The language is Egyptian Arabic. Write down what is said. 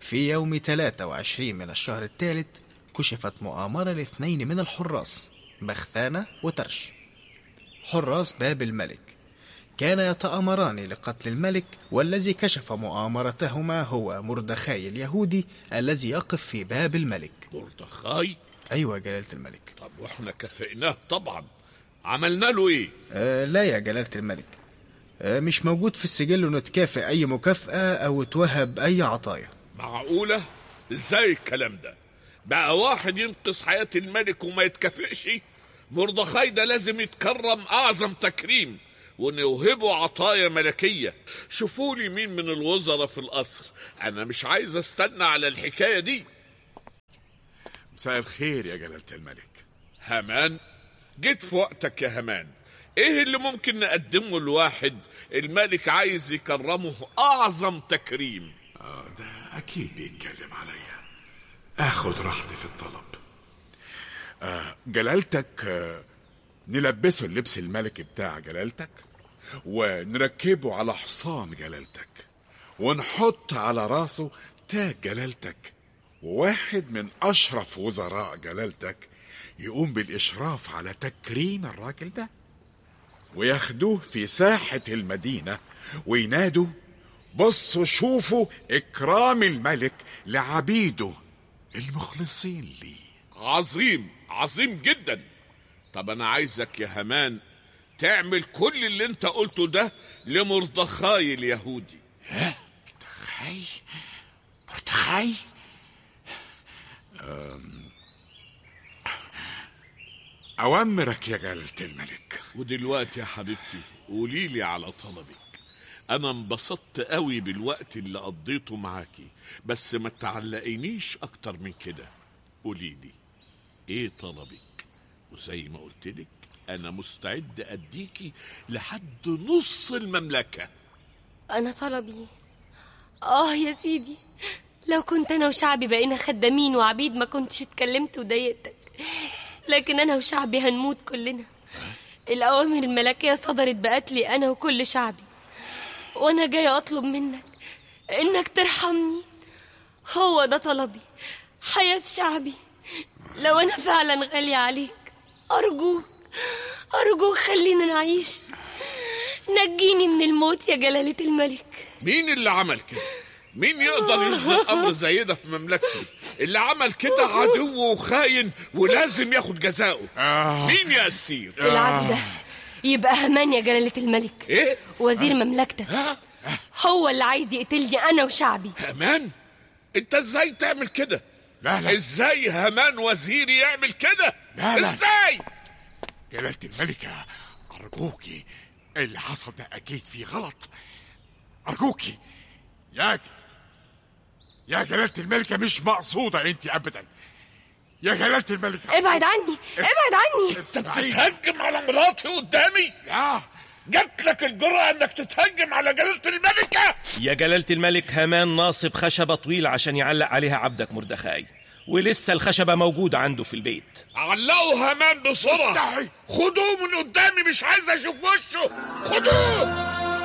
في يوم 23 من الشهر الثالث كشفت مؤامرة لاثنين من الحراس بخثانة وترش حراس باب الملك كان يتآمران لقتل الملك والذي كشف مؤامرتهما هو مردخاي اليهودي الذي يقف في باب الملك مردخاي أيوة يا جلالة الملك طب واحنا كافئناه طبعا عملنا له ايه آه لا يا جلالة الملك آه مش موجود في السجل انه تكافئ اي مكافأة او توهب اي عطايا معقولة ازاي الكلام ده بقى واحد ينقذ حياة الملك وما يتكافئش مردخاي ده لازم يتكرم اعظم تكريم ونوهبه عطايا ملكية شوفوا لي مين من الوزراء في القصر انا مش عايز استنى على الحكاية دي مساء الخير يا جلالة الملك هامان جيت في وقتك يا هامان ايه اللي ممكن نقدمه لواحد الملك عايز يكرمه اعظم تكريم آه ده أكيد بيتكلم عليا آخد راحتي في الطلب آه جلالتك آه نلبسه اللبس الملكي بتاع جلالتك ونركبه على حصان جلالتك ونحط على راسه تاج جلالتك وواحد من أشرف وزراء جلالتك يقوم بالإشراف على تكريم الراجل ده وياخدوه في ساحة المدينة وينادوا بصوا شوفوا إكرام الملك لعبيده المخلصين ليه عظيم عظيم جدا طب انا عايزك يا هامان تعمل كل اللي انت قلته ده لمردخاي اليهودي مرتخي مرتخي أوامرك يا جلالة الملك ودلوقتي يا حبيبتي قولي لي على طلبك انا انبسطت قوي بالوقت اللي قضيته معاكي بس ما تعلقينيش اكتر من كده قولي لي ايه طلبك وزي ما قلت لك انا مستعد اديكي لحد نص المملكه أنا طلبي آه يا سيدي لو كنت أنا وشعبي بقينا خدامين وعبيد ما كنتش اتكلمت وضايقتك لكن أنا وشعبي هنموت كلنا الأوامر الملكية صدرت بقتلي أنا وكل شعبي وأنا جاية أطلب منك إنك ترحمني هو ده طلبي حياة شعبي لو أنا فعلا غالية عليك أرجوك أرجوك خلينا نعيش نجيني من الموت يا جلالة الملك مين اللي عمل كده مين يقدر يصدر امر زي ده في مملكتي اللي عمل كده عدو وخاين ولازم ياخد جزاؤه مين يا اسير العدو ده يبقى همان يا جلالة الملك ايه وزير مملكتك هو اللي عايز يقتلني أنا وشعبي همان انت ازاي تعمل كده لا لا ازاي همان وزيري يعمل كده لا، لا. ازاي جلالة الملكة أرجوكي اللي حصل ده أكيد فيه غلط أرجوكي يا يا جلالة الملكة مش مقصودة أنت أبدا يا جلالة الملكة ابعد عني ابعد عني استبعدي تتهجم على مراتي قدامي لا جات لك الجرأة انك تتهجم على جلالة الملكة يا جلالة الملك هامان ناصب خشبة طويل عشان يعلق عليها عبدك مردخاي ولسه الخشبة موجودة عنده في البيت علقوا همان بسرعة استحي. خدوه من قدامي مش عايز اشوف وشه خدوه